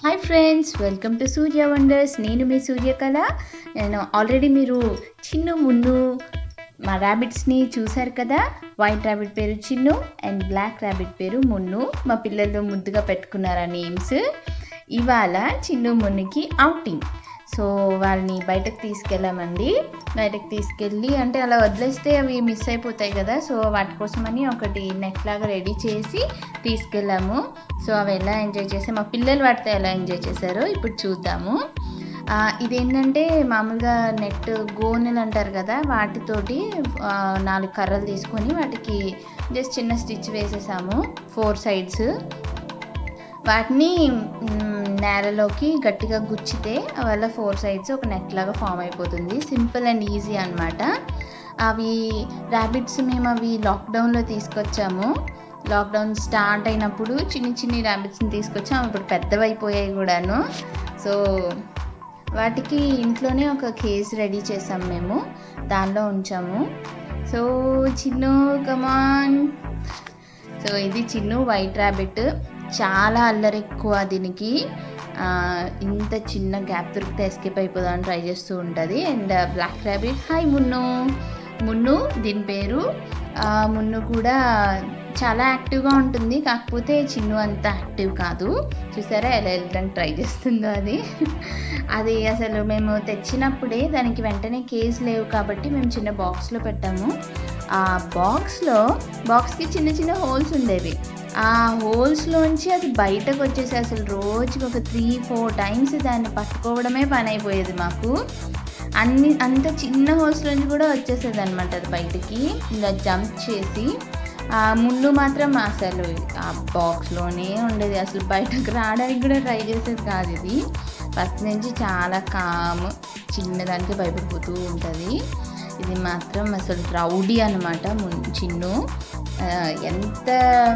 hi friends welcome to Surya wonders నేను మీ సూర్యకళ నేను ఆల్రెడీ మీరు చిన్ను మున్ను మా ర్యాబిట్స్ని చూశారు కదా వైట్ ర్యాబిట్ పేరు చిన్ను అండ్ బ్లాక్ ర్యాబిట్ పేరు మున్ను మా పిల్లలు ముద్దుగా పెట్టుకున్నారు ఆ నేమ్స్ ఇవాళ చిన్ను మున్నుకి అవుటింగ్ సో వాళ్ళని బయటకు తీసుకెళ్ళామండి బయటకు తీసుకెళ్ళి అంటే అలా వదిలేస్తే అవి మిస్ అయిపోతాయి కదా సో వాటి కోసమని ఒకటి నెట్ లాగా రెడీ చేసి తీసుకెళ్ళాము సో అవి ఎలా ఎంజాయ్ చేసి మా పిల్లలు వాటితో ఎలా ఎంజాయ్ చేశారో ఇప్పుడు చూద్దాము ఆ, ఇదేంటంటే మామూలుగా నెట్ గోనెలు అంటారు కదా వాటితోటి ఆ, నాలుగు కర్రలు తీసుకొని వాటికి జస్ట్ చిన్న స్టిచ్ వేసేసాము ఫోర్ సైడ్స్ వాటిని మ్, నేలలోకి గట్టిగా గుచ్చితే వల్ల ఫోర్ సైడ్స్ ఒక నెట్ లాగా ఫామ్ అయిపోతుంది సింపుల్ అండ్ ఈజీ అన్నమాట అవి ర్యాబిట్స్ మేము అవి లాక్డౌన్లో తీసుకొచ్చాము లాక్డౌన్ స్టార్ట్ అయినప్పుడు చిన్ని చిన్ని ర్యాబిట్స్ని తీసుకొచ్చాము ఇప్పుడు పెద్దవైపోయాయి కూడాను సో వాటికి ఇంట్లోనే ఒక కేస్ రెడీ చేసాం మేము దానిలో ఉంచాము సో చిన్ను కమాన్ సో ఇది చిన్ను వైట్ ర్యాబిట్ చాలా అల్లరి ఎక్కువ దీనికి ఆ, ఇంత చిన్న గ్యాప్ దొరికితే ఎస్కేప్ అయిపోదామని ట్రై చేస్తూ ఉంటుంది and black rabbit hi Munnu Munnu దీని పేరు ఆ, మున్ను కూడా చాలా యాక్టివ్గా ఉంటుంది కాకపోతే చిన్ను అంత యాక్టివ్ కాదు చూసారా ఎలా వెళ్ళడానికి ట్రై చేస్తుందో అది అది అసలు మేము తెచ్చినప్పుడే దానికి వెంటనే కేస్ లేవు కాబట్టి మేము చిన్న బాక్స్లో పెట్టాము ఆ బాక్స్లో బాక్స్కి చిన్న చిన్న హోల్స్ ఉండేవి ఆ హోల్స్లోంచి అది బయటకు వచ్చేసి అసలు రోజుకి ఒక త్రీ ఫోర్ టైమ్స్ దాన్ని పట్టుకోవడమే పని అయిపోయేది మాకు అన్ని అంత చిన్న హోల్స్లోంచి కూడా వచ్చేసేది అనమాట అది బయటికి ఇలా జంప్ చేసి ఆ ముందు మాత్రం అసలు ఆ బాక్స్లోనే ఉండేది అసలు బయటకు రావడానికి కూడా ట్రై చేసేది కాదు ఇది ఫస్ట్ నుంచి చాలా కామ్ చిన్నదానికి భయపడిపోతూ ఉంటుంది ఇది మాత్రం అసలు రౌడీ అనమాట చిన్ను ఆ, ఎంత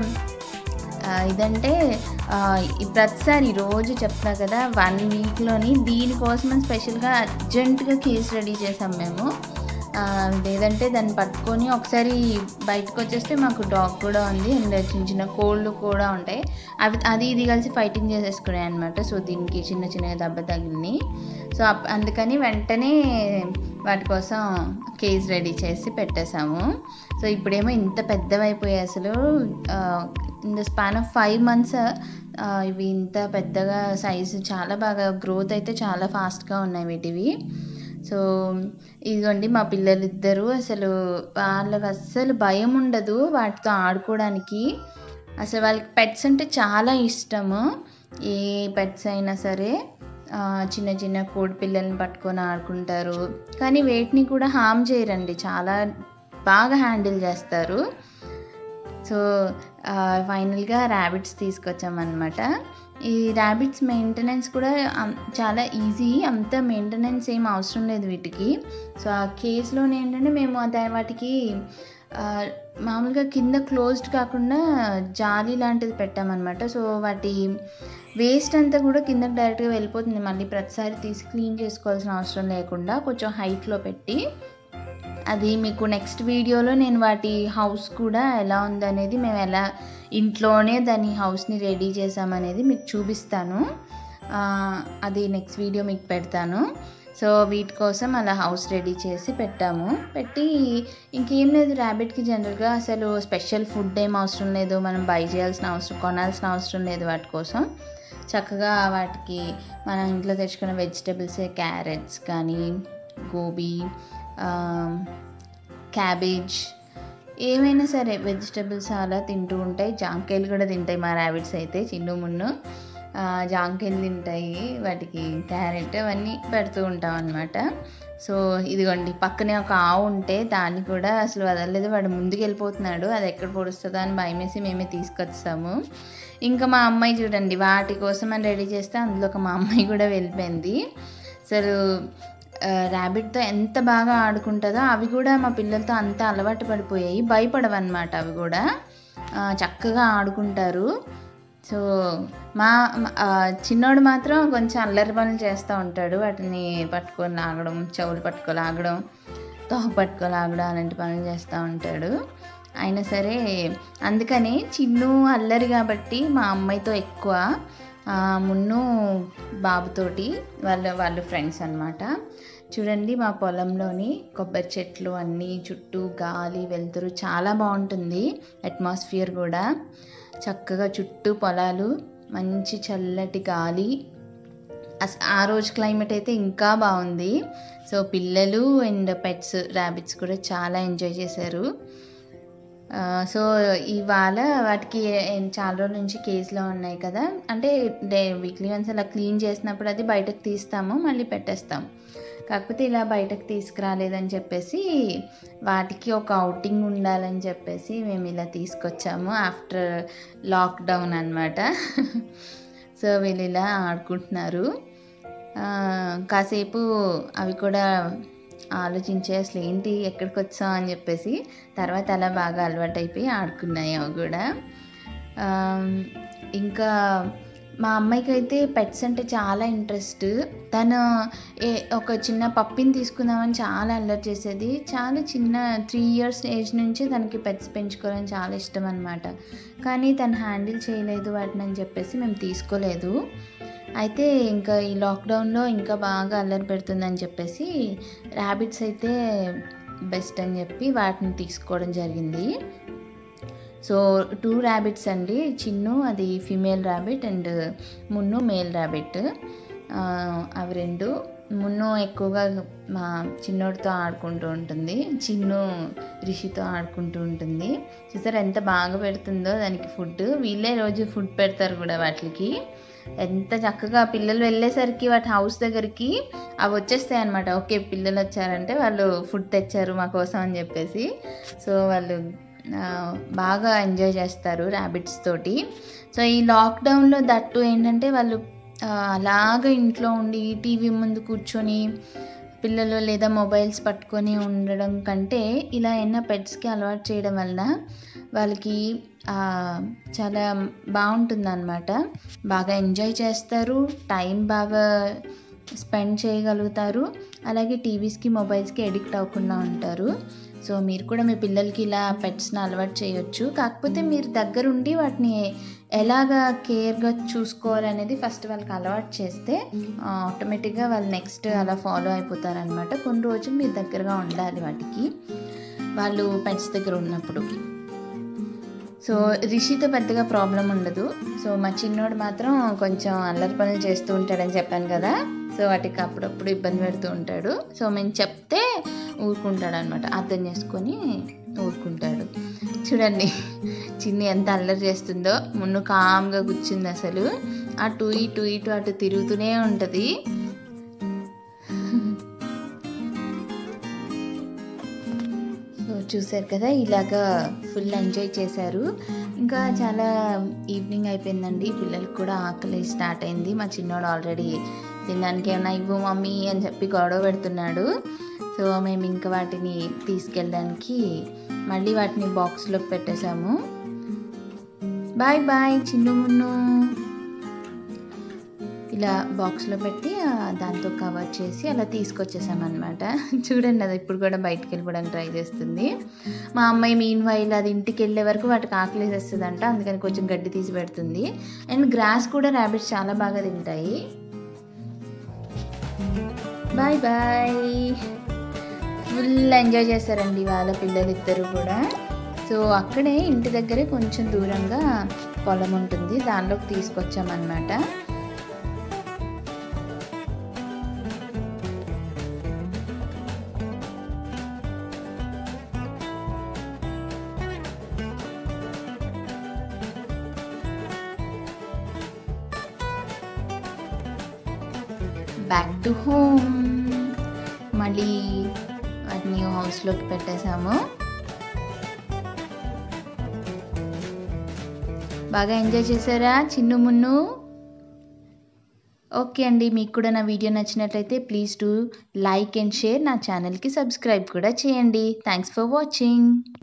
ఆ, ఇదంటే ఆ, ఈ ప్రతిసారి రోజు చెప్తా కదా వన్ వీక్లోని దీనికోసమని స్పెషల్గా అర్జెంటుగా కేసు రెడీ చేసాం మేము ఆ, లేదంటే దాన్ని పట్టుకొని ఒకసారి బయటకు వచ్చేస్తే మాకు డాగ్ కూడా ఉంది అండ్ చిన్న చిన్న కోళ్ళు కూడా ఉంటాయి అవి అది ఇది కలిసి ఫైటింగ్ చేసేసుకున్నాయి అనమాట సో దీనికి చిన్న చిన్న దెబ్బ తగిలినాయి సో అప్- అందుకని వెంటనే వాటి కోసం కేజ్ రెడీ చేసి పెట్టేశాము సో ఇప్పుడేమో ఇంత పెద్దవైపోయాయి అసలు in the span of five months ఇవి ఇంత పెద్దగా సైజు చాలా బాగా గ్రోత్ అయితే చాలా ఫాస్ట్గా ఉన్నాయి వీటివి సో ఇదిగోండి మా పిల్లలు ఇద్దరు అసలు వాళ్ళకి అస్సలు భయం ఉండదు వాటితో ఆడుకోవడానికి అసలు వాళ్ళకి పెట్స్ అంటే చాలా ఇష్టము ఏ పెట్స్ అయినా సరే ఆ, చిన్న చిన్న కోడి పిల్లల్ని పట్టుకొని ఆడుకుంటారు కానీ వేటిని కూడా హామ్ చేయరండి చాలా బాగా హ్యాండిల్ చేస్తారు సో ఫైనల్గా ర్యాబిట్స్ తీసుకొచ్చామన్నమాట ఈ ర్యాబిట్స్ మెయింటెనెన్స్ కూడా అం- చాలా ఈజీ అంత మెయింటెనెన్స్ ఏం అవసరం లేదు వీటికి సో ఆ కేసులోనే ఏంటంటే మేము దా- వాటికి ఆ, మామూలుగా కింద క్లోజ్డ్ కాకుండా జాలి లాంటిది పెట్టామన్నమాట సో వాటి వేస్ట్ అంతా కూడా కిందకి డైరెక్ట్గా వెళ్ళిపోతుంది మళ్ళీ ప్రతిసారి తీసి క్లీన్ చేసుకోవాల్సిన అవసరం లేకుండా కొంచెం హైట్లో పెట్టి అది మీకు నెక్స్ట్ వీడియోలో నేను వాటి హౌస్ కూడా ఎలా ఉందనేది మేము ఎలా ఇంట్లోనే దాని హౌస్ని రెడీ చేసామనేది మీకు చూపిస్తాను ఆ, అది నెక్స్ట్ వీడియో మీకు పెడతాను సో వీటి కోసం అలా హౌస్ రెడీ చేసి పెట్టాము పెట్టి ఇంకేం లేదు ర్యాబిట్కి జనరల్గా అసలు స్పెషల్ ఫుడ్ ఏం అవసరం లేదు మనం బై చేయాల్సిన అవసరం కొనాల్సిన అవసరం లేదు వాటి కోసం చక్కగా వాటికి మనం ఇంట్లో తెచ్చుకున్న వెజిటబుల్స్ క్యారెట్స్ కానీ గోబీ క్యాబేజ్ ఏమైనా సరే వెజిటబుల్స్ అలా తింటూ ఉంటాయి జాంకాయలు కూడా తింటాయి మా ర్యాబిట్స్ అయితే చిన్ను మున్ను ఆ, జాంకాయలు తింటాయి వాటికి క్యారెట్ అవన్నీ పెడుతూ ఉంటాం అనమాట సో ఇదిగోండి పక్కనే ఒక ఆవు ఉంటే దాన్ని కూడా అసలు వదలలేదు వాడు ముందుకు వెళ్ళిపోతున్నాడు అది ఎక్కడ పొడుస్తుందో అని భయమేసి మేమే తీసుకొచ్చాము ఇంకా మా అమ్మాయి చూడండి వాటి కోసం అని రెడీ చేస్తే అందులో ఒక మా అమ్మాయి కూడా వెళ్ళిపోయింది అసలు ర్యాబిట్తో ఎంత బాగా ఆడుకుంటుందో అవి కూడా మా పిల్లలతో అంత అలవాటు పడిపోయాయి భయపడవన్నమాట అవి కూడా ఆ, చక్కగా ఆడుకుంటారు సో మా మా- ఆ, చిన్నోడు మాత్రం కొంచెం అల్లరి పనులు చేస్తూ ఉంటాడు వాటిని పట్టుకొని లాగడం చెవులు పట్టుకొని లాగడం తోక పట్టుకొని లాగడం అలాంటి పనులు చేస్తూ ఉంటాడు అయినా సరే అందుకని చిన్ను అల్లరి కాబట్టి మా అమ్మాయితో ఎక్కువ ఆ, మున్ను బాబుతోటి వాళ్ళ వాళ్ళు ఫ్రెండ్స్ అన్నమాట చూడండి మా పొలంలోని కొబ్బరి చెట్లు అన్నీ చుట్టూ గాలి వెలుతురు చాలా బాగుంటుంది అట్మాస్ఫియర్ కూడా చక్కగా చుట్టూ పొలాలు మంచి చల్లటి గాలి అస్- ఆ రోజు క్లైమేట్ అయితే ఇంకా బాగుంది సో పిల్లలు అండ్ పెట్స్ ర్యాబిట్స్ కూడా చాలా ఎంజాయ్ చేశారు ఆ, సో ఇవాళ వాటికి ఏం- చాలా రోజుల నుంచి కేసులో ఉన్నాయి కదా అంటే డే వీక్లీ వన్స్ అలా క్లీన్ చేసినప్పుడు అది బయటకు తీస్తాము మళ్ళీ పెట్టేస్తాం కాకపోతే ఇలా బయటకు తీసుకురాలేదని చెప్పేసి వాటికి ఒక అవుటింగ్ ఉండాలని చెప్పేసి మేము ఇలా తీసుకొచ్చాము ఆఫ్టర్ లాక్డౌన్ అనమాట సో వీళ్ళు ఇలా ఆడుకుంటున్నారు ఆ, కాసేపు అవి కూడా ఆలోచించే అసలు ఏంటి ఎక్కడికి వచ్చాం అని చెప్పేసి తర్వాత అలా బాగా అలవాటు అయిపోయి ఆడుకున్నాయి అవి కూడా ఆ, ఇంకా మా అమ్మాయికి అయితే పెట్స్ అంటే చాలా ఇంట్రెస్ట్ తను ఏ ఒక చిన్న పప్పిని తీసుకుందామని చాలా అల్లరి చేసేది చాలా చిన్న త్రీ ఇయర్స్ ఏజ్ నుంచి తనకి పెట్స్ పెంచుకోవాలని చాలా ఇష్టం అనమాట కానీ తను హ్యాండిల్ చేయలేదు వాటిని అని చెప్పేసి మేము తీసుకోలేదు అయితే ఇంకా ఈ లాక్డౌన్లో ఇంకా బాగా అల్లరి పెడుతుందని చెప్పేసి ర్యాబిట్స్ అయితే బెస్ట్ అని చెప్పి వాటిని తీసుకోవడం జరిగింది సో టూ ర్యాబిట్స్ అండి చిన్ను అది female rabbit and Munnu male rabbit అవి రెండు మున్ను ఎక్కువగా మా చిన్నోడితో ఆడుకుంటూ ఉంటుంది చిన్ను రిషితో ఆడుకుంటూ ఉంటుంది చూసారు ఎంత బాగా పెడుతుందో దానికి ఫుడ్ వీళ్ళే రోజు ఫుడ్ పెడతారు కూడా వాటికి ఎంత చక్కగా పిల్లలు వెళ్ళేసరికి వాటి హౌస్ దగ్గరికి అవి వచ్చేస్తాయి అనమాట ఓకే పిల్లలు వచ్చారంటే వాళ్ళు ఫుడ్ తెచ్చారు మా కోసం అని చెప్పేసి సో వాళ్ళు ఆ, బాగా ఎంజాయ్ చేస్తారు ర్యాబిట్స్ తోటి సో ఈ లాక్డౌన్లో దట్టు ఏంటంటే వాళ్ళు ఆ, అలాగ ఇంట్లో ఉండి టీవీ ముందు కూర్చొని పిల్లలు లేదా మొబైల్స్ పట్టుకొని ఉండడం కంటే ఇలా ఏమైనా పెట్స్కి అలవాటు చేయడం వలన వాళ్ళకి ఆ, చాలా బాగుంటుంది అనమాట బాగా ఎంజాయ్ చేస్తారు టైం బాగా స్పెండ్ చేయగలుగుతారు అలాగే టీవీస్కి మొబైల్స్కి ఎడిక్ట్ అవ్వకుండా ఉంటారు సో మీరు కూడా మీ పిల్లలకి ఇలా పెట్స్ని అలవాటు చేయొచ్చు కాకపోతే మీరు దగ్గరుండి వాటిని ఎలాగా కేర్గా చూసుకోవాలనేది ఫస్ట్ వాళ్ళకి అలవాటు చేస్తే ఆటోమేటిక్గా వాళ్ళు నెక్స్ట్ అలా ఫాలో అయిపోతారనమాట కొన్ని రోజులు మీరు దగ్గరగా ఉండాలి వాటికి వాళ్ళు పెట్స్ దగ్గర ఉన్నప్పుడు సో రిషితో పెద్దగా ప్రాబ్లం ఉండదు సో మా చిన్నోడు మాత్రం కొంచెం అల్లరి పనులు చేస్తూ ఉంటాడని చెప్పాను కదా సో వాటికి అప్పుడప్పుడు ఇబ్బంది పెడుతూ ఉంటాడు సో మేము చెప్తే ఊరుకుంటాడు అనమాట అర్థం చేసుకొని ఊరుకుంటాడు చూడండి చిన్ని ఎంత అల్లరి చేస్తుందో మున్ను కామ్గా కూర్చుంది అసలు అటు ఇటు ఇటు అటు తిరుగుతూనే ఉంటుంది సో చూసారు కదా ఇలాగా ఫుల్ ఎంజాయ్ చేశారు ఇంకా చాలా ఈవినింగ్ అయిపోయిందండి పిల్లలకి కూడా ఆకలి స్టార్ట్ అయింది మా చిన్నోడు ఆల్రెడీ తినడానికి ఏమైనా ఇవ్వు మమ్మీ అని చెప్పి గొడవ పెడుతున్నాడు సో మేము ఇంకా వాటిని తీసుకెళ్ళడానికి మళ్ళీ వాటిని బాక్స్లోకి పెట్టేశాము బాయ్ బాయ్ చిన్ను మున్ను ఇలా బాక్స్లో పెట్టి ఆ, దాంతో కవర్ చేసి అలా తీసుకొచ్చేసామన్నమాట చూడండి అది ఇప్పుడు కూడా బయటికి వెళ్ళిపోవడానికి ట్రై చేస్తుంది మా అమ్మాయి మీన్ వైల్ అది ఇంటికి వెళ్ళే వరకు వాటికి ఆకలి వేసేస్తుందంట అందుకని కొంచెం గడ్డి తీసి పెడుతుంది అండ్ గ్రాస్ కూడా ర్యాబిట్స్ చాలా బాగా తింటాయి బాయ్ బాయ్ ఫుల్ ఎంజాయ్ చేశారండి వాళ్ళ పిల్లలు ఇద్దరు కూడా సో అక్కడే ఇంటి దగ్గరే కొంచెం దూరంగా పొలం ఉంటుంది దానిలోకి తీసుకొచ్చామన్నమాట బ్యాక్ టు హోమ్ మళ్ళీ వాటిని హౌస్లోకి పెట్టేశాము బాగా ఎంజాయ్ చేశారా చిన్ను మున్ను ఓకే అండి మీకు కూడా నా వీడియో నచ్చినట్లయితే please do like and share నా ఛానల్కి సబ్స్క్రైబ్ కూడా చేయండి థ్యాంక్స్ ఫర్ వాచింగ్